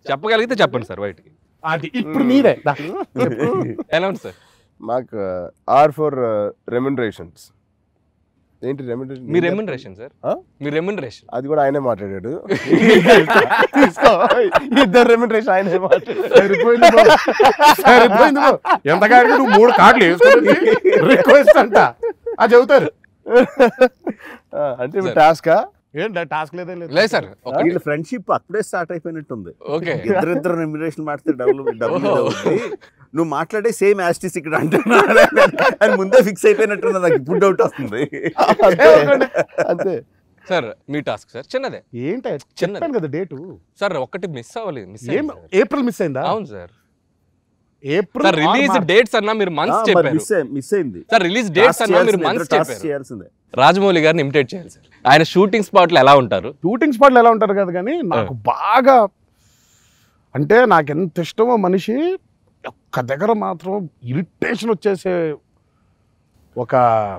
చెప్పగలిగితే చెప్పండి సార్ బయటికి అది ఇప్పుడు నీదే దా. ఎలా ఉంది సార్ మాకు ఆర్ ఫర్ రెమ్యునరేషన్స్ ఏంటి రెమ్యునరేషన్ మీ రెమ్యునరేషన్ సార్ ఆ? మీ రెమ్యునరేషన్ అది కూడా ఆయనే మాట్లాడాడు తీసుకో ఇద్దరు రెమ్యునరేషన్ ఆయనే మాట్లాడాడు సరిపోయింది బాబు. సరిపోయింది బాబు. ఎంత కాడికి నువ్వు మూడు కార్డులు వేసుకుని రిక్వెస్ట్ అంట అది చెబుతారు ఆ, అంటే ఇప్పుడు టాస్కా ఏంటి టాస్క్ లేదే లేదు లేదు సార్ ఒకటి వీళ్ళ ఫ్రెండ్షిప్ అప్పుడే స్టార్ట్ అయిపోయినట్టుంది ఓకే ఇద్దరిద్దరు రెమ్యునరేషన్ మాడితే డబ్బులు డబ్బులు ఓహో. అవుతుంది నువ్వు మాట్లాడే సేమ్ యాస్టిస్ ఇక్కడ అంటున్నాడు అని ముందే ఫిక్స్ అయిపోయినట్టున్నది నాకు ఇప్పుడు డౌట్ వస్తుంది అంతే అంతే సార్ మీ టాస్క్ సార్ చిన్నదే ఏంటి చిన్నది. చెప్పాను కదా డేటు సార్ ఒకటి మిస్ అవ్వలేదు మిస్ ఏం ఏప్రిల్ మిస్ అయిందా అవును sir April sir release dates అన్నా మీరు మంత్స్ చెప్పారు మిస్ మిస్ అయింది సార్ రిలీజ్ డేట్స్ అన్నా మీరు మంత్స్ టాస్క్ చెప్పారు చేయాల్సిందే రాజమౌళి గారిని ఇమిటేట్ చేయాలి సార్ ఆయన షూటింగ్ స్పాట్ లో ఎలా ఉంటారు షూటింగ్ స్పాట్లు ఎలా ఉంటారు కదా కానీ నాకు బాగా అంటే నాకు ఎంత ఇష్టమో మనిషి ఒక్క దగ్గర మాత్రం ఇరిటేషన్ వచ్చేసే ఒక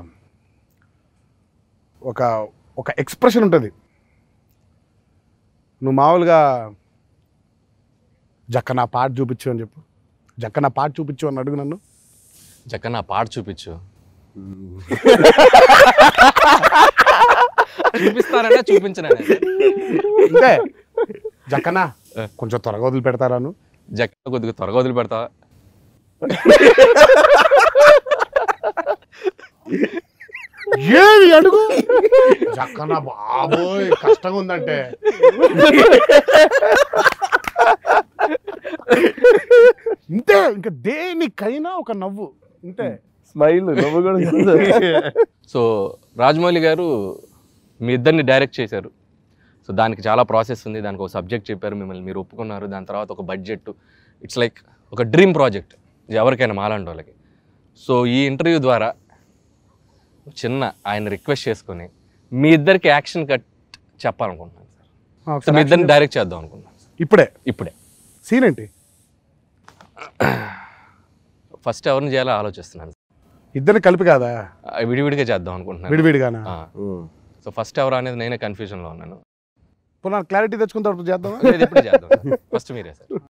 ఒక ఒక ఎక్స్ప్రెషన్ ఉంటుంది నువ్వు మామూలుగా జక్క నా పాట చూపించు అని చెప్పు జక్క నా పాట చూపించు అని అడుగు నన్ను జక్క నా పాట చూపించు చూపిస్తారనే చూపించనే అంటే జక్కనా కొంచెం త్వరగా వదిలి పెడతారాను జక్క కొద్దిగా త్వరగా వదిలి పెడతా ఏమి అడుగు జక్కన బాబోయ్ కష్టంగా ఉందంటే ఇంతే ఇంకా దేనికైనా ఒక నవ్వు ఇంతే స్మైల్ నవ్వు కూడా కాదు. సో రాజమౌళి గారు మీ ఇద్దరిని డైరెక్ట్ చేశారు సో దానికి చాలా ప్రాసెస్ ఉంది దానికి ఒక సబ్జెక్ట్ చెప్పారు మిమ్మల్ని మీరు ఒప్పుకున్నారు దాని తర్వాత ఒక బడ్జెట్ ఇట్స్ లైక్ ఒక డ్రీమ్ ప్రాజెక్ట్ ఎవరికైనా మాలాంటి వాళ్ళకి సో ఈ ఇంటర్వ్యూ ద్వారా చిన్న ఆయన రిక్వెస్ట్ చేసుకొని మీ ఇద్దరికి యాక్షన్ కట్ చెప్పాలనుకుంటున్నాను సార్ సో మీ ఇద్దరిని డైరెక్ట్ చేద్దాం అనుకుంటున్నాను సార్ ఇప్పుడే ఇప్పుడే సీన్ ఏంటి ఫస్ట్ ఎవరిని చేయాలో ఆలోచిస్తున్నాను ఇద్దరిని కలిపి కాదా ఆ, విడివిడిగా చేద్దాం అనుకుంటున్నాను విడివిడిగానా ఆ. ఉమ్. సో ఫస్ట్ ఎవరు అనేది నేనే కన్ఫ్యూజన్లో ఉన్నాను పునః క్లారిటీ తెచ్చుకున్న తర్వాత చేద్దామా లేదు ఎప్పుడు చేద్దాం ఫస్ట్ మీరే సార్